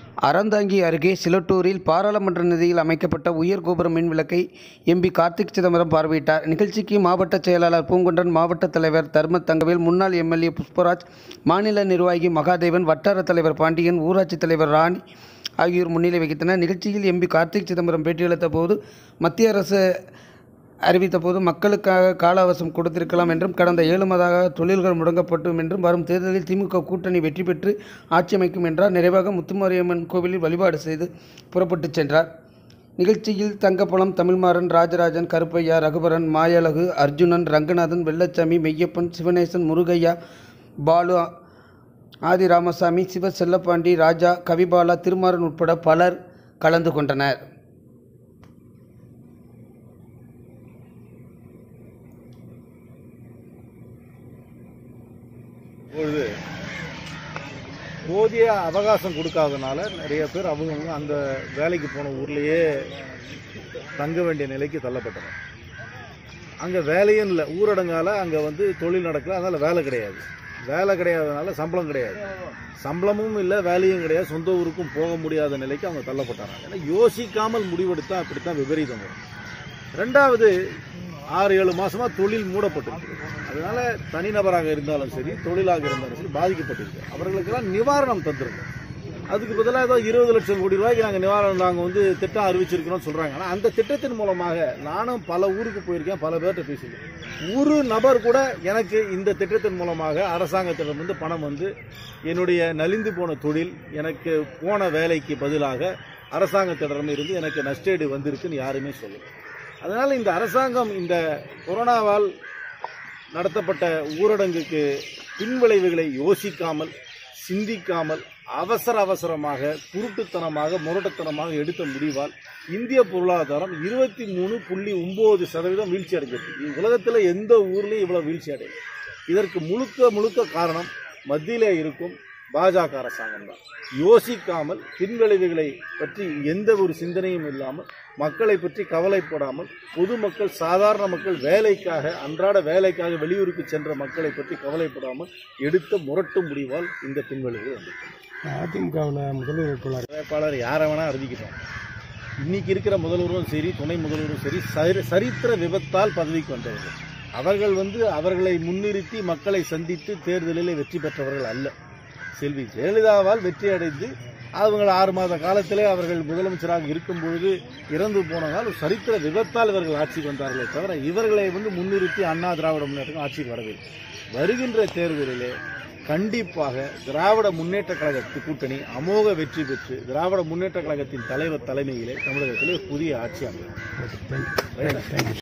அறந்தாங்கி அருகே சிலட்டூரில் பாராளுமன்ற நிதியில் அமைக்கப்பட்ட உயர் கோபுர மின் விளக்கை எம்பி கார்த்திக் சிதம்பரம் பார்வையிட்டார் நிகழ்ச்சிக்கு மாவட்ட செயலாளர் பூங்குன்றன் மாவட்ட தலைவர் தர்ம தங்கவேல் முன்னாள் எம்எல்ஏ புஷ்பராஜ் மாநில நிர்வாகி மகாதேவன் வட்டார தலைவர் பாண்டியன் ஊராட்சி தலைவர் ராணி ஆகியோர் முன்னிலை வகித்தனர் நிகழ்ச்சியில் எம்பி கார்த்திக் சிதம்பரம் பேட்டியளித்த போது மத்திய அரசு அறிவித்த போது மக்களுக்காக கால அவகாசம் கொடுத்திருக்கலாம் என்றும் கடந்த ஏழு மாதாக தொழில்கள் முடங்கப்பட்டும் என்றும் வரும் தேர்தலில் திமுக கூட்டணி வெற்றி பெற்று ஆட்சி அமைக்கும் என்றார் நிறைவாக முத்துமாரியம்மன் கோவிலில் வழிபாடு செய்து புறப்பட்டுச் சென்றார் நிகழ்ச்சியில் தங்கப்பழம் தமிழ்மாறன் ராஜராஜன் கருப்பையா ரகுபரன் மாயழகு அர்ஜுனன் ரங்கநாதன் வெள்ளச்சாமி மெய்யப்பன் சிவனேசன் முருகையா பாலு ஆதி ராமசாமி சிவ செல்லப்பாண்டி ராஜா கவிபாலா திருமாறன் உட்பட பலர் கலந்து கொண்டனர் இப்பொழுது போதிய அவகாசம் கொடுக்காதனால நிறைய பேர் அவங்க அந்த வேலைக்கு போன ஊர்லேயே தங்க வேண்டிய நிலைக்கு தள்ளப்பட்டனர் அங்கே வேலையும் இல்லை ஊரடங்கால அங்கே வந்து தொழில் நடக்கல அதனால் வேலை கிடையாது வேலை கிடையாதனால சம்பளம் கிடையாது சம்பளமும் இல்லை வேலையும் கிடையாது சொந்த ஊருக்கும் போக முடியாத நிலைக்கு அவங்க தள்ளப்பட்டாங்க ஏன்னா யோசிக்காமல் முடிவெடுத்தா அப்படித்தான் விபரீதம் வரும் ரெண்டாவது ஆறு ஏழு மாசமா தொழில் மூடப்பட்டிருக்கு அதனால தனிநபராக இருந்தாலும் சரி தொழிலாக இருந்தாலும் சரி பாதிக்கப்பட்டிருக்கு அவர்களுக்கெல்லாம் நிவாரணம் தந்திருக்கோம் அதுக்கு பதிலாக ஏதோ இருபது லட்சம் கோடி ரூபாய்க்கு நாங்கள் நிவாரணம் நாங்கள் வந்து திட்டம் அறிவிச்சிருக்கிறோம் சொல்றாங்க ஆனால் அந்த திட்டத்தின் மூலமாக நானும் பல ஊருக்கு போயிருக்கேன் பல பேர்கிட்ட பேசியிருக்கேன் ஒரு நபர் கூட எனக்கு இந்த திட்டத்தின் மூலமாக அரசாங்கத்திடமிருந்து பணம் வந்து என்னுடைய நலிந்து போன தொழில் எனக்கு போன வேலைக்கு பதிலாக அரசாங்கத்திடமிருந்து எனக்கு நஷ்டேடு வந்திருக்குன்னு யாருமே சொல்லல அதனால இந்த அரசாங்கம் இந்த கொரோனாவால் நடத்தப்பட்ட ஊரடங்குக்கு பின்விளைவுகளை யோசிக்காமல் சிந்திக்காமல் அவசர அவசரமாக குருட்டுத்தனமாக முரட்டுத்தனமாக எடுத்த முடிவால் இந்திய பொருளாதாரம் இருபத்தி மூணு புள்ளி ஒன்பது சதவீதம் வீழ்ச்சி அடைஞ்சிருக்கு உலகத்தில் எந்த ஊர்லேயும் இவ்வளோ வீழ்ச்சி அடையும் இதற்கு முழுக்க முழுக்க காரணம் மத்தியிலே இருக்கும் பாஜக அரசாங்கம் தான் யோசிக்காமல் பின்விளைவுகளை பற்றி எந்த ஒரு சிந்தனையும் இல்லாமல் மக்களை பற்றி கவலைப்படாமல் பொதுமக்கள் சாதாரண மக்கள் வேலைக்காக அன்றாட வேலைக்காக வெளியூருக்கு சென்ற மக்களை பற்றி கவலைப்படாமல் எடுத்த முரட்டு முடிவால் இந்த பின்விளைவு வந்தது அதிமுகவில் முதல்வர் வேட்பாளர் வேட்பாளர் யாரை வேணா அறிவிக்கிட்டோம் இன்னைக்கு இருக்கிற முதல்வரும் சரி துணை முதல்வரும் சரி சரி- சரித்திர விபத்தால் பதவிக்கு வந்தவர்கள் அவர்கள் வந்து அவர்களை முன்னிறுத்தி மக்களை சந்தித்து தேர்தலில் வெற்றி பெற்றவர்கள் அல்ல செல்வி ஜெயலலிதாவால் வெற்றி அடைந்து அவங்க ஆறு மாத காலத்திலே அவர்கள் முதலமைச்சராக இருக்கும் பொழுது இறந்து போனதால் சரித்திர விபத்தால் இவர்கள் ஆட்சிக்கு வந்தார்களே தவிர இவர்களை வந்து முன்னிறுத்தி அண்ணா திராவிட முன்னேற்றம் ஆட்சிக்கு வரவில்லை வருகின்ற தேர்தலிலே கண்டிப்பாக திராவிட முன்னேற்ற கழகத்து கூட்டணி அமோக வெற்றி பெற்று திராவிட முன்னேற்ற கழகத்தின் தலைவர் தலைமையிலே தமிழகத்திலே புதிய ஆட்சி அமையும் தேங்க்யூ